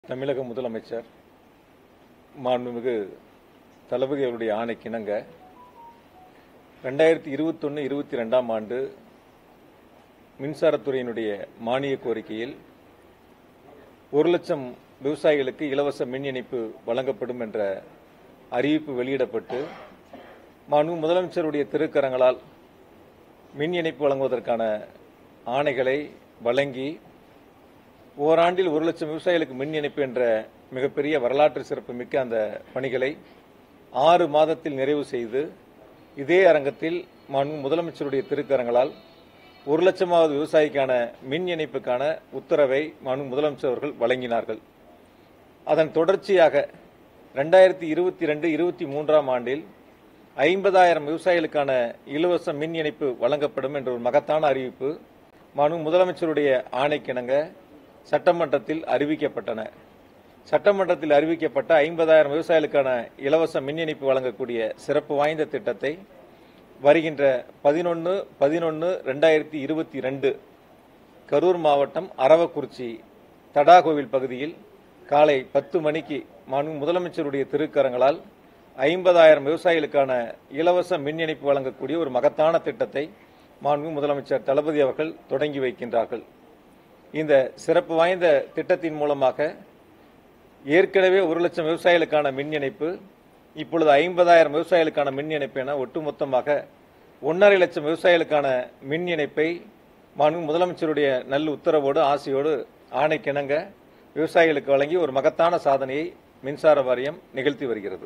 தமிழக முதலமைச்சர் மாண்புமிகு தளபதி அவருடைய ஆணைக்கிணங்க ரெண்டாயிரத்தி இருபத்தொன்று இருபத்தி ரெண்டாம் ஆண்டு மின்சாரத்துறையினுடைய மானிய கோரிக்கையில் ஒரு லட்சம் விவசாயிகளுக்கு இலவச மின் இணைப்பு வழங்கப்படும் என்ற அறிவிப்பு வெளியிடப்பட்டு மாண்பு முதலமைச்சருடைய திருக்கரங்களால் மின் இணைப்பு வழங்குவதற்கான ஆணைகளை வழங்கி ஓராண்டில் ஒரு லட்சம் விவசாயிகளுக்கு மின் இணைப்பு என்ற மிகப்பெரிய வரலாற்று சிறப்பு மிக்க அந்த பணிகளை ஆறு மாதத்தில் நிறைவு செய்து இதே அரங்கத்தில் மாண்பு முதலமைச்சருடைய திருக்கரங்களால் ஒரு லட்சமாவது விவசாயிக்கான மின் இணைப்புக்கான உத்தரவை மாண்பு முதலமைச்சர் அவர்கள் வழங்கினார்கள் அதன் தொடர்ச்சியாக ரெண்டாயிரத்தி இருபத்தி ரெண்டு இருபத்தி மூன்றாம் ஆண்டில் ஐம்பதாயிரம் விவசாயிகளுக்கான இலவச மின் இணைப்பு வழங்கப்படும் என்ற ஒரு மகத்தான அறிவிப்பு மனு முதலமைச்சருடைய ஆணைக்கிணங்க சட்டமன்றத்தில் அறிவிக்கப்பட்டன சட்டமன்றத்தில் அறிவிக்கப்பட்ட ஐம்பதாயிரம் விவசாயிகளுக்கான இலவச மின் இணைப்பு வழங்கக்கூடிய சிறப்பு வாய்ந்த திட்டத்தை வருகின்ற பதினொன்று பதினொன்று ரெண்டாயிரத்தி இருபத்தி ரெண்டு கரூர் மாவட்டம் அரவக்குறிச்சி தடாகோவில் பகுதியில் காலை பத்து மணிக்கு மாண்பு முதலமைச்சருடைய திருக்கரங்களால் ஐம்பதாயிரம் விவசாயிகளுக்கான இலவச மின் இணைப்பு வழங்கக்கூடிய ஒரு மகத்தான திட்டத்தை மாண்பு முதலமைச்சர் தளபதி அவர்கள் தொடங்கி வைக்கின்றார்கள் இந்த சிறப்பு வாய்ந்த திட்டத்தின் மூலமாக ஏற்கனவே ஒரு லட்சம் விவசாயிகளுக்கான மின் இணைப்பு இப்பொழுது ஐம்பதாயிரம் விவசாயிகளுக்கான மின் இணைப்பு என ஒட்டுமொத்தமாக ஒன்றரை லட்சம் விவசாயிகளுக்கான மின் இணைப்பை மாண்பு முதலமைச்சருடைய நல்ல உத்தரவோடு ஆசையோடு ஆணைக்கிணங்க விவசாயிகளுக்கு வழங்கி ஒரு மகத்தான சாதனையை மின்சார வாரியம் நிகழ்த்தி வருகிறது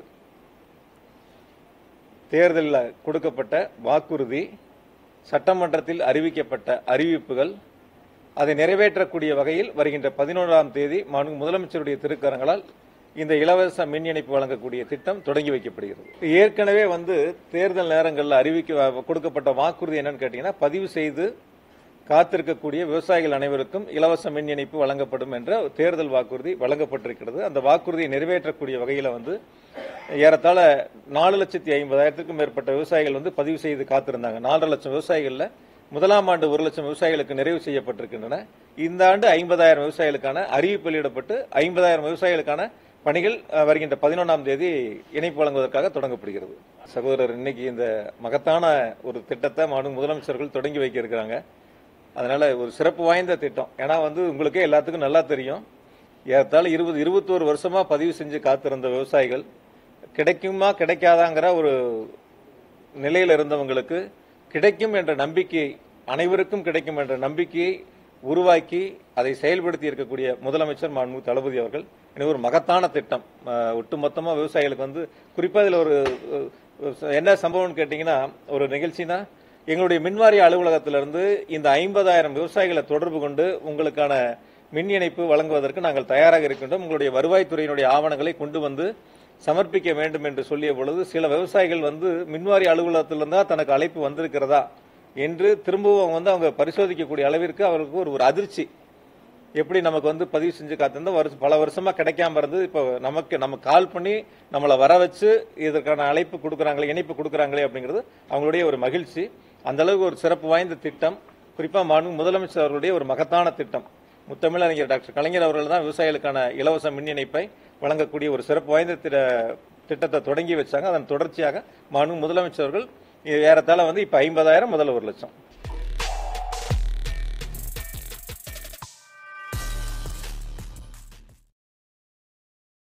தேர்தலில் கொடுக்கப்பட்ட வாக்குறுதி சட்டமன்றத்தில் அறிவிக்கப்பட்ட அறிவிப்புகள் அதை நிறைவேற்றக்கூடிய வகையில் வருகின்ற பதினோராம் தேதி மாண்பு முதலமைச்சருடைய திருக்கரங்களால் இந்த இலவச மின் இணைப்பு வழங்கக்கூடிய திட்டம் தொடங்கி வைக்கப்படுகிறது ஏற்கனவே வந்து தேர்தல் நேரங்களில் அறிவிக்க கொடுக்கப்பட்ட வாக்குறுதி என்னன்னு கேட்டீங்கன்னா பதிவு செய்து காத்திருக்கக்கூடிய விவசாயிகள் அனைவருக்கும் இலவச மின் இணைப்பு வழங்கப்படும் என்ற தேர்தல் வாக்குறுதி வழங்கப்பட்டிருக்கிறது அந்த வாக்குறுதியை நிறைவேற்றக்கூடிய வகையில் வந்து ஏறத்தாழ நாலு லட்சத்தி ஐம்பதாயிரத்துக்கும் மேற்பட்ட விவசாயிகள் வந்து பதிவு செய்து காத்திருந்தாங்க நாலரை லட்சம் விவசாயிகளில் முதலாம் ஆண்டு ஒரு லட்சம் விவசாயிகளுக்கு நிறைவு செய்யப்பட்டிருக்கின்றன இந்த ஆண்டு ஐம்பதாயிரம் விவசாயிகளுக்கான அறிவிப்பு வெளியிடப்பட்டு ஐம்பதாயிரம் விவசாயிகளுக்கான பணிகள் அஹ், வருகின்ற பதினொன்றாம் தேதி இணைப்பு வழங்குவதற்காக தொடங்கப்படுகிறது சகோதரர் இன்னைக்கு இந்த மகத்தான ஒரு திட்டத்தை மாநில முதலமைச்சர்கள் தொடங்கி வைக்க இருக்கிறாங்க அதனால ஒரு சிறப்பு வாய்ந்த திட்டம் ஏன்னா வந்து உங்களுக்கே எல்லாத்துக்கும் நல்லா தெரியும் ஏறத்தாழ இருபது இருபத்தோரு வருஷமா பதிவு செஞ்சு காத்திருந்த விவசாயிகள் கிடைக்குமா கிடைக்காதாங்கிற ஒரு நிலையில் இருந்தவங்களுக்கு கிடைக்கும் என்ற நம்பிக்கை அனைவருக்கும் கிடைக்கும் என்ற நம்பிக்கையை உருவாக்கி அதை செயல்படுத்தி இருக்கக்கூடிய முதலமைச்சர் மாண்பு தளபதி அவர்கள் எனவே ஒரு மகத்தான திட்டம் அஹ், ஒட்டுமொத்தமா விவசாயிகளுக்கு வந்து குறிப்பா இதுல ஒரு அஹ், என்ன சம்பவம்னு கேட்டீங்கன்னா ஒரு நிகழ்ச்சினா எங்களுடைய மின்வாரிய அலுவலகத்திலிருந்து இந்த ஐம்பதாயிரம் விவசாயிகளை தொடர்பு கொண்டு உங்களுக்கான மின் இணைப்பு வழங்குவதற்கு நாங்கள் தயாராக இருக்கின்றோம் உங்களுடைய வருவாய்த்துறையினுடைய ஆவணங்களை கொண்டு வந்து சமர்ப்பிக்க வேண்டும் என்று சொல்லிய பொழுது சில விவசாயிகள் வந்து மின்வாரி அலுவலகத்திலிருந்து தான் தனக்கு அழைப்பு வந்திருக்கிறதா என்று திரும்பவும் வந்து அவங்க பரிசோதிக்கக்கூடிய அளவிற்கு அவருக்கு ஒரு ஒரு அதிர்ச்சி எப்படி நமக்கு வந்து பதிவு செஞ்சு காத்திருந்தா வருஷம் பல வருஷமா கிடைக்காம இருந்தது இப்போ நமக்கு நம்ம கால் பண்ணி நம்மளை வர வச்சு இதற்கான அழைப்பு கொடுக்குறாங்களே இணைப்பு கொடுக்குறாங்களே அப்படிங்கிறது அவங்களுடைய ஒரு மகிழ்ச்சி அந்த அளவுக்கு ஒரு சிறப்பு வாய்ந்த திட்டம் குறிப்பா மாண்பு முதலமைச்சர் அவர்களுடைய ஒரு மகத்தான திட்டம் முத்தமிழறிஞர் டாக்டர் கலைஞர் அவர்கள் தான் விவசாயிகளுக்கான இலவச மின் இணைப்பை வழங்கக்கூடிய ஒரு சிறப்பு வாய்ந்த திட்ட- திட்டத்தை தொடங்கி வச்சாங்க அதன் தொடர்ச்சியாக மாண்பு முதலமைச்சர் அவர்கள் ஏறத்தாழ வந்து இப்ப ஐம்பதாயிரம் முதல்ல ஒரு லட்சம்